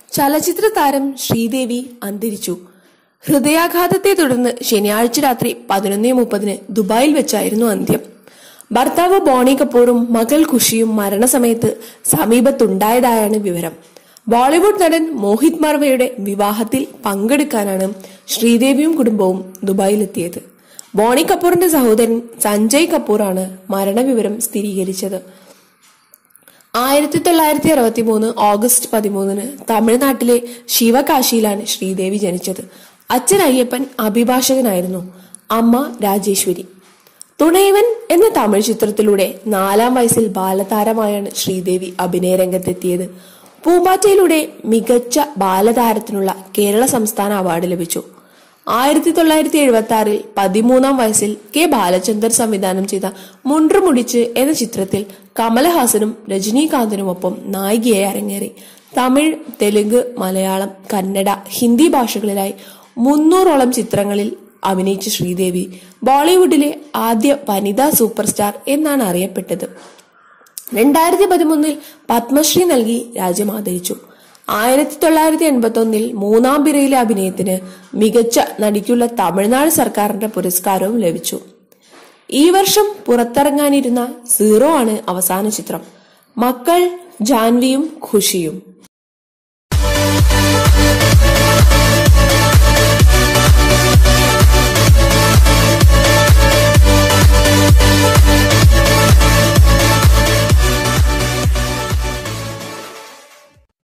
ചലച്ചിത്ര താരം ശ്രീദേവി അന്തരിച്ചു ഹൃദയാഘാതത്തെ തുടർന്ന് ശനിയാഴ്ച രാത്രി പതിനൊന്ന് മുപ്പതിന് ദുബായിൽ വെച്ചായിരുന്നു അന്ത്യം ഭർത്താവ് ബോണി കപൂറും മകൾ ഖുഷിയും മരണസമയത്ത് സമീപത്തുണ്ടായതായാണ് വിവരം ബോളിവുഡ് നടൻ മോഹിത് മർവയുടെ വിവാഹത്തിൽ പങ്കെടുക്കാനാണ് ശ്രീദേവിയും കുടുംബവും ദുബായിലെത്തിയത് ബോണി കപൂറിന്റെ സഹോദരൻ സഞ്ജയ് കപൂറാണ് മരണവിവരം സ്ഥിരീകരിച്ചത് ആയിരത്തി തൊള്ളായിരത്തി അറുപത്തി മൂന്ന് ഓഗസ്റ്റ് പതിമൂന്നിന് തമിഴ്നാട്ടിലെ ശിവകാശിയിലാണ് ശ്രീദേവി ജനിച്ചത് അച്ഛൻ അയ്യപ്പൻ അഭിഭാഷകനായിരുന്നു അമ്മ രാജേശ്വരി തുണൈവൻ എന്ന തമിഴ് ചിത്രത്തിലൂടെ നാലാം വയസ്സിൽ ബാലതാരമായാണ് ശ്രീദേവി അഭിനയ രംഗത്തെത്തിയത് പൂമ്പാറ്റയിലൂടെ മികച്ച ബാലതാരത്തിനുള്ള കേരള സംസ്ഥാന അവാർഡ് ലഭിച്ചു ആയിരത്തി തൊള്ളായിരത്തി എഴുപത്തി ആറിൽ പതിമൂന്നാം വയസ്സിൽ കെ ബാലചന്ദർ സംവിധാനം ചെയ്ത മുണ്ടുമുടിച്ച് എന്ന ചിത്രത്തിൽ കമലഹാസനും രജനീകാന്തിനുമൊപ്പം നായികയായി അരങ്ങേറി തമിഴ് തെലുങ്ക് മലയാളം കന്നഡ ഹിന്ദി ഭാഷകളിലായി മുന്നൂറോളം ചിത്രങ്ങളിൽ അഭിനയിച്ച ശ്രീദേവി ബോളിവുഡിലെ ആദ്യ വനിതാ സൂപ്പർ സ്റ്റാർ എന്നാണ് അറിയപ്പെട്ടത് രണ്ടായിരത്തി പതിമൂന്നിൽ പത്മശ്രീ നൽകി രാജ്യം ആദരിച്ചു ആയിരത്തി തൊള്ളായിരത്തി എൺപത്തി ഒന്നിൽ മൂന്നാം പിറയിലെ അഭിനയത്തിന് മികച്ച നടിക്കുള്ള തമിഴ്നാട് സർക്കാരിന്റെ പുരസ്കാരവും ലഭിച്ചു ഈ വർഷം പുറത്തിറങ്ങാനിരുന്ന സീറോ ആണ് അവസാന ചിത്രം മക്കൾ ജാൻവിയും ഖുഷിയും